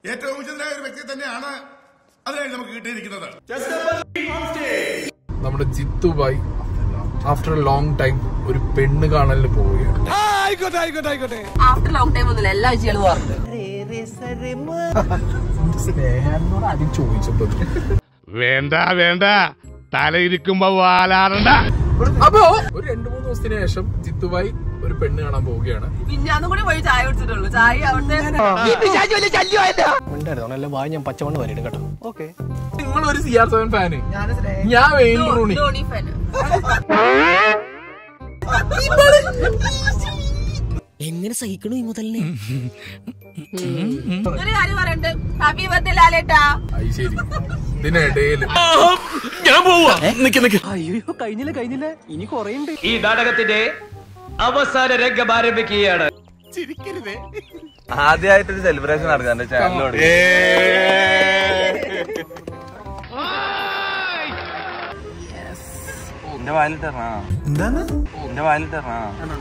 ഏറ്റവും ഉചിതനായ ഒരു വ്യക്തി തന്നെയാണ് അതിനായി നമുക്ക് കിട്ടിയിരിക്കുന്നത് നമ്മുടെ Jithubhai after a long time ഒരു പെണ്ണ് കാണലിന് പോവുകയാണ് ആഫ്റ്റർ ലോങ് ടൈം ഒന്നുമില്ല എല്ലാ ആഴ്ചകളും പോകാറുണ്ട് സ്നേഹാനോട് ആദ്യം ചോദിച്ചപ്പോ വേണ്ട വേണ്ട തലയിരിക്കുമ്പോ വാലാറണ്ട അപ്പോ ഒരു രണ്ടു മൂന്ന് ദിവസത്തിന് ശേഷം ജിത്തുബായി ഒരു പെണ്ണ് കാണാൻ പോവുകയാണ് പിന്നാന്നും കൂടി പോയി ചായ കുടിച്ചിട്ടുള്ളൂ ചായ അവിടുത്തെ ഉണ്ടായിരുന്നു വായ ഞാൻ പച്ചമണ്ണ് വരയിടും കേട്ടോ ഓക്കെ നിങ്ങൾ ഒരു സി ആർ സെവൻ ഫാന് ഞാൻ വെയിൻ റൂണി ധോണി ഫാൻ എങ്ങനെ സഹിക്കണു ഈ മുതലിനെ ഒരു കാര്യം പറയണ്ട് ഹാപ്പി ബർത്ത്ഡേ ലാലേട്ടാ അത് ശരി ഇതിനിടയില് അയ്യോ കഴിഞ്ഞില്ല കഴിഞ്ഞില്ല ഇനി കൊറേ ഉണ്ട് ഈ നാടകത്തിന്റെ അവസാന രംഗം ആരംഭിക്കുകയാണ് ആദ്യമായിട്ടൊരു സെലിബ്രേഷൻ നടക്കാം എന്റെ ചാനലിനോട് എന്റെ വാലിട്ടറാ എന്താണ് എന്റെ വാലിട്ടറാ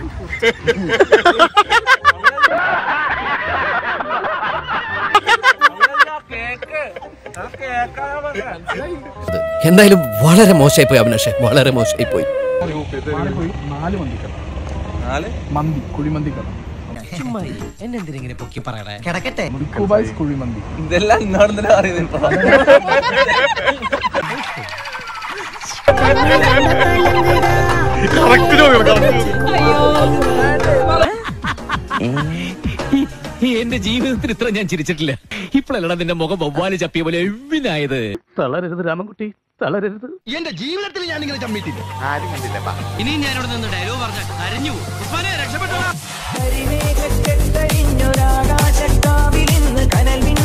എന്തായാലും വളരെ മോശമായി പോയി അഭിലാഷെ വളരെ മോശമായി പോയി നാല് മന്തിക്കട നാല് മന്തി കുഴിമന്തി കട എന്നെ എന്തിനെ പൊക്കി പറയണേ കിടക്കട്ടെ ജിത്തുബായ്സ് കുഴിമന്തി ഇതെല്ലാം ഇന്നോട് തന്നെ അറിയുന്നു എന്റെ ജീവിതത്തിൽ ഇത്ര ഞാൻ ചിരിച്ചിട്ടില്ല ഇപ്പോഴല്ലടാ നിന്റെ മുഖം വവ്വാല് ചപ്പിയ പോലെ എവിനായത് തളരരുത് രാമൻകുട്ടി തളരരുത് എന്റെ ജീവിതത്തിൽ ഞാൻ ഇങ്ങനെ ചമ്മിട്ടില്ല ഇനിയും ഞാൻ ഇവിടെ നിന്ന് ഡയലോഗ് പറഞ്ഞ കരഞ്ഞു രക്ഷപ്പെട്ടോ കരിമേഘക്കെട്ടഴിഞ്ഞൊരാകാശക്കാവിലിന്ന് കനൽ